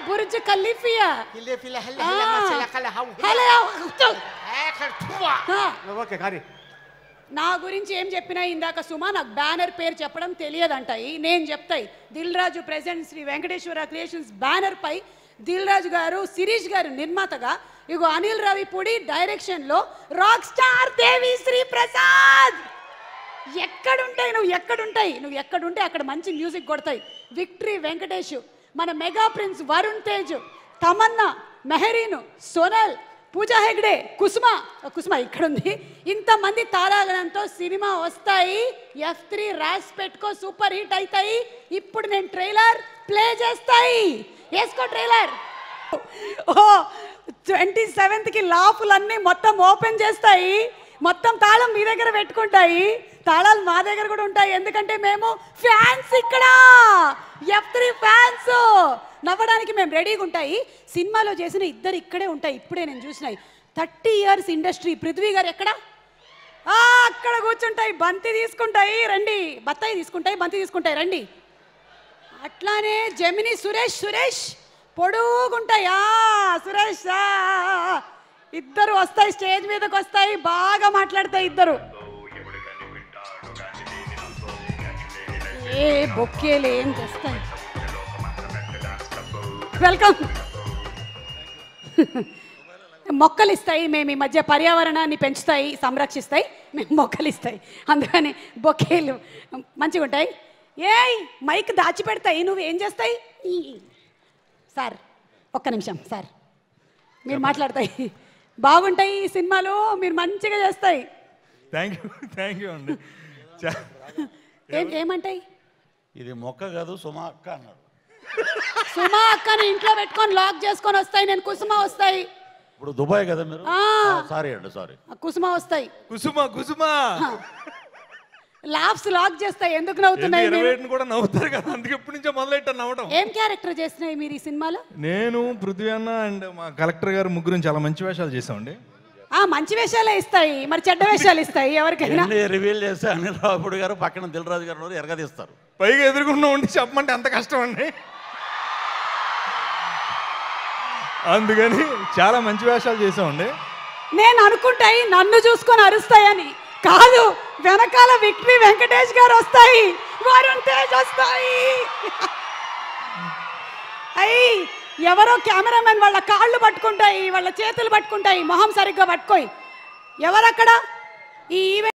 Burj ఖలీఫియా హిల్లే ఫిల్ల హల్ల ఆ. హల్ల మసల కల how hello acre తువా ఆ, ఓకే కానీ నా గురించి ఏం చెప్పినా ఇందాక సుమా నాకు బ్యానర్ పేరు చెప్పడం తెలియదంటాయి నేను చెప్తాయి Dil Raju president Sri Venkateswara creations banner పై దిల్ రాజు గారు శిరీష్ గారు నిర్మాతగా ఇగో అనిల్ రావిపూడి డైరెక్షన్ లో రాక్ స్టార్ దేవి శ్రీ ప్రసాద్ ఎక్కడుంటాయి నువ్వు ఎక్కడుంటాయి నువ్వు ఎక్కడుంటే అక్కడ మంచి మ్యూజిక్ కొడతాయి విక్టరీ వెంకటేష్ మన మెగా ప్రిన్స్ వరుణ్ తేజ్ తమన్నా మెహరీను సోనల్ పూజా హెగ్డే కుసుమ కుసుమ ఇక్కడ ఉంది ఇంతమంది తారాగణంతో సినిమా వస్తాయి ఎఫ్ త్రీ ర్యాస్ పెట్టుకో సూపర్ హిట్ అవుతాయి ఇప్పుడు నేను ట్రైలర్ ప్లే చేస్తాయి వేసుకో ట్రైలర్ ఓ ట్వంటీ సెవెంత్కి లాఫులన్నీ మొత్తం ఓపెన్ చేస్తాయి మొత్తం తాళం మీ దగ్గర పెట్టుకుంటాయి తాళాలు మా దగ్గర కూడా ఉంటాయి ఎందుకంటే మేము ఫ్యాన్స్ ఇక్కడ ఎఫ్ త్రీ ఫ్యాన్స్ నవ్వడానికి మేము రెడీగా ఉంటాయి సినిమాలో చేసిన ఇద్దరు ఇక్కడే ఉంటాయి ఇప్పుడే నేను చూసినాయి thirty years industry Prithvi garu ఎక్కడ ఆ, అక్కడ కూర్చుంటాయి బంతి తీసుకుంటాయి రండి బత్తాయి తీసుకుంటాయి బంతి తీసుకుంటాయి రండి అట్లానే జమిని సురేష్ సురేష్ పొడుగుంటాయా సురేష్ ఆ, ఇద్దరు వస్తాయి స్టేజ్ మీదకి వస్తాయి బాగా మాట్లాడతాయి ఇద్దరు ఏ బొక్కేలు ఏం తెస్తాయి వెల్కమ్ మొక్కలు ఇస్తాయి మేము ఈ మధ్య పర్యావరణాన్ని పెంచుతాయి సంరక్షిస్తాయి మేము మొక్కలు ఇస్తాయి అందుకని బొకేలు మంచిగా ఉంటాయి ఏయ్ మైక్ దాచిపెడతాయి నువ్వు ఏం చేస్తాయి ఈ. సార్ ఒక్క నిమిషం సార్ మీరు మాట్లాడతాయి బాగుంటాయి ఈ సినిమాలు మీరు మంచిగా చేస్తాయి థ్యాంక్ యూ థ్యాంక్ యూ అండి చా- ఏం ఏమంటాయి ఇది మొక్క కాదు సుమా అక్క అన్నాడు సుమా అక్కని ఇంట్లో పెట్టుకొని లాక్ చేసుకొని వస్తాయి నేను కుసుమ వస్తాయి ఇప్పుడు దుబాయ్ కదా మీరు ఆ. సారీ అండి సారీ కుసుమ వస్తాయి కుసుమ కుసుమ లాఫ్స్ లాక్ చేస్తాయి ఎందుకు ఎందుకు నవ్వుతున్నాయి ఇరవై మీరు? ఏడుని కూడా నవ్వుతారు కదా అందుకే ఎప్పటి నుంచో మొదలెట్టాను నవ్వడం ఏం క్యారెక్టర్ చేసినాయి మీరు ఈ సినిమాలో నేను పృథ్వీ అన్న అండ్ మా కలెక్టర్ గారు ముగ్గురు చాలా మంచి వేషాలు చేసామండి ఆ మంచి వేషాలే ఇస్తాయి మరి చెడ్డ వేషాలు ఇస్తాయి ఎవరికైనా ఎన్ని రివీల్ చేస్తే అనిల్ రావుడు గారు పక్కన దిల్ రాజు గారు ఉన్నారు, ఎరగదీస్తారు పైగా ఎదురుకుండా ఉండి చెప్పమంటే అంత కష్టం అండి అందుకని చాలా మంచి వేషాలు చేసామండి నేను అనుకుంటాయి నన్ను చూసుకొని అరుస్తాయని కాదు వెనకాల విక్టరీ వెంకటేష్ గారు వస్తాయి వరుణ్ తేజ్ వస్తాయి అయ్యి ఎవరో కెమెరామెన్ వాళ్ళ కాళ్ళు పట్టుకుంటాయి వాళ్ళ చేతులు పట్టుకుంటాయి మొహం సరిగ్గా పట్టుకోయి ఎవరక్కడ ఈ ఈవెంట్